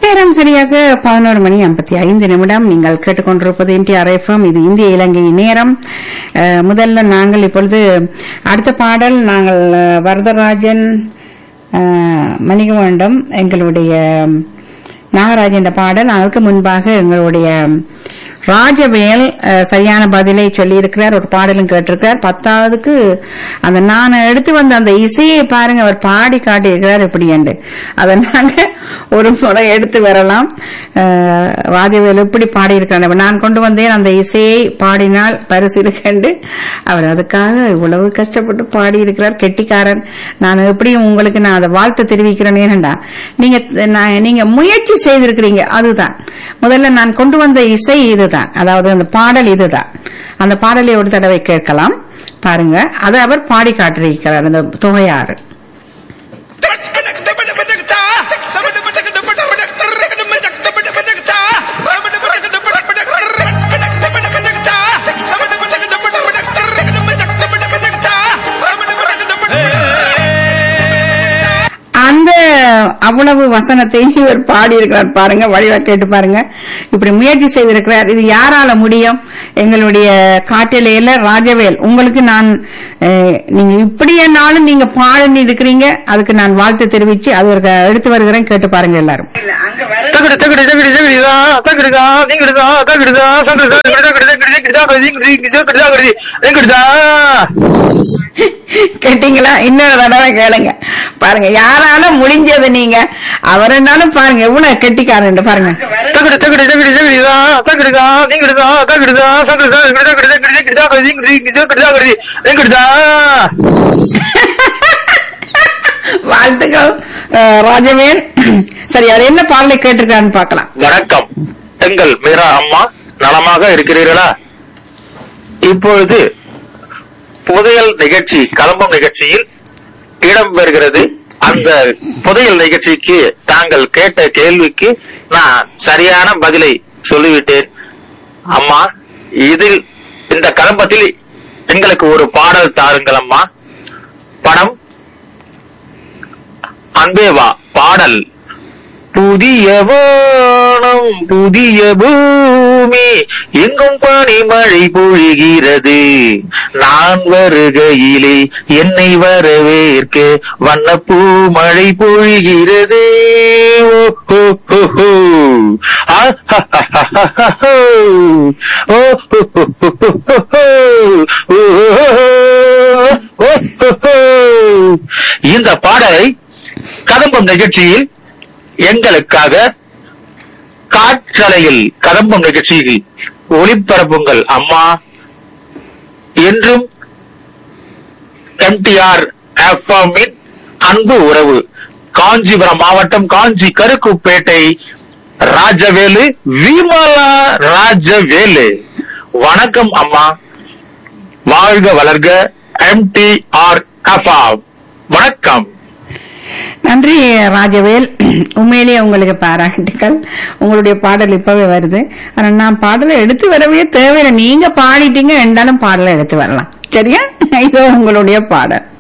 நேரம் சரியாக பதினோரு மணி ஐம்பத்தி ஐந்து நிமிடம் நீங்கள் கேட்டுக்கொண்டிருப்பது எம்டிஆர் எஃப்எம் இது இந்திய இலங்கை நேரம் அஹ், முதல்ல நாங்கள் இப்பொழுது அடுத்த பாடல் நாங்கள் அஹ், வரதராஜன் அஹ், மணிகவாண்டம் எங்களுடைய நாகராஜன் பாடல் அதற்கு முன்பாக எங்களுடைய ராஜவேல் அஹ், சரியான பதிலை சொல்லியிருக்கிறார் ஒரு பாடலும் கேட்டிருக்கிறார் பத்தாவதுக்கு அந்த நான் எடுத்து வந்த அந்த இசையை பாருங்க அவர் பாடி காட்டியிருக்கிறார் இப்படி என்று அதை நாங்க ஒரு முறை எடுத்து வரலாம் அஹ், ராஜவேல் எப்படி பாடியிருக்கிறார் நான் கொண்டு வந்தேன் அந்த இசையை பாடினால் பரிசு கண்டு அவர் அதுக்காக இவ்வளவு கஷ்டப்பட்டு பாடியிருக்கிறார் கெட்டிக்காரன் நான் எப்படியும் உங்களுக்கு நான் அதை வாழ்த்து தெரிவிக்கிறேன் ஏனண்டா நீங்க நான் நீங்க முயற்சி செய்திருக்கிறீங்க அதுதான் முதல்ல நான் கொண்டு வந்த இசை இதுதான் அதாவது அந்த பாடல் இதுதான் அந்த பாடலை ஒரு தடவை கேட்கலாம் பாருங்க அதை அவர் பாடி காட்டியிருக்கிறார் அந்த தொகையாறு அந்த அவ்வளவு வசனத்தை இவர் பாடி இருக்கிறார் பாருங்க வழிவா கேட்டு பாருங்க இப்படி முயற்சி செய்திருக்கிறார் இது யாரால முடியும் எங்களுடைய காட்டிலையில ராஜவேல் உங்களுக்கு நான் அஹ், நீங்க இப்படி என்னாலும் நீங்க பாடி இருக்கிறீங்க அதுக்கு நான் வாழ்த்து தெரிவிச்சு அது ஒரு க- எடுத்து வருகிறேன் கேட்டு பாருங்க எல்லாரும் தகடு தகடு தகடு தகடுதா தகடுதா திங்கடுதா தகடுதா சகடுதா தகடு தகடு தகடுதா தகடுதா தகடுதா தகடுதா கேட்டீங்களா இன்னொரு தடவை கேளுங்க பாருங்க யாரால முடிஞ்சது நீங்க அவர் என்னாலும் பாருங்க எவ்வளவு கெட்டிக்காரன் பாருங்க தகடு தகடு தகடு தகடுதா தகடுதா திங்கடுதா தகடுதா சகடுதா தகடு தகடு தகடுதா தகடுதா தகடுதா தகடுதா வாழ்த்துக்கள் அஹ், ராஜவேல் சரி அது என்ன பாடலை கேட்டிருக்கான்னு பார்க்கலாம் வணக்கம் எங்கள் மீரா அம்மா நலமாக இருக்கிறீர்களா இப்பொழுது புதையல் நிகழ்ச்சி கலம்பம் நிகழ்ச்சியில் இடம்பெறுகிறது அந்த புதையல் நிகழ்ச்சிக்கு தாங்கள் கேட்ட கேள்விக்கு நான் சரியான பதிலை சொல்லிவிட்டேன் அம்மா இதில் இந்த கலம்பத்தில் எங்களுக்கு ஒரு பாடல் தாருங்கள் அம்மா படம் அன்பே வா பாடல் புதிய வானம் புதிய பூமி எங்கும் பனிமழை பொழிகிறது நான் வருகையிலே என்னை வரவேற்க வண்ணப்பூ மழை பொழிகிறது ஓ, ஹோ, ஹோ, ஹோ. ஆ, ஹா, ஹா, ஹா, ஹா, ஹா, ஹோ. ஓ, ஹோ, ஹோ, ஹோ, ஹோ, ஹோ, ஹோ. ஓ, ஹோ, ஹோ, ஓ, ஹோ, ஹோ. இந்த பாடலை கதம்பம் நிகழ்ச்சியில் எங்களுக்காக காற்றலையில் கதம்பம் நிகழ்ச்சியில் ஒளிபரப்புங்கள் அம்மா என்றும் எம்டிஆர் எஃப்எம்மின் அன்பு உறவு காஞ்சிபுரம் மாவட்டம் காஞ்சி கருக்குப்பேட்டை ராஜவேலு விமலா ராஜவேலு வணக்கம் அம்மா வாழ்க வளர்க எம்டிஆர் எஃப்எம் வணக்கம் நன்றி ராஜவேல் உண்மையிலேயே உங்களுக்கு பாராட்டுக்கள் உங்களுடைய பாடல் இப்பவே வருது ஆனா நான் பாடலை எடுத்து வரவே தேவையில்லை நீங்க பாடிட்டீங்க ரெண்டாலும் பாடலை எடுத்து வரலாம் சரியா இதோ உங்களுடைய பாடல்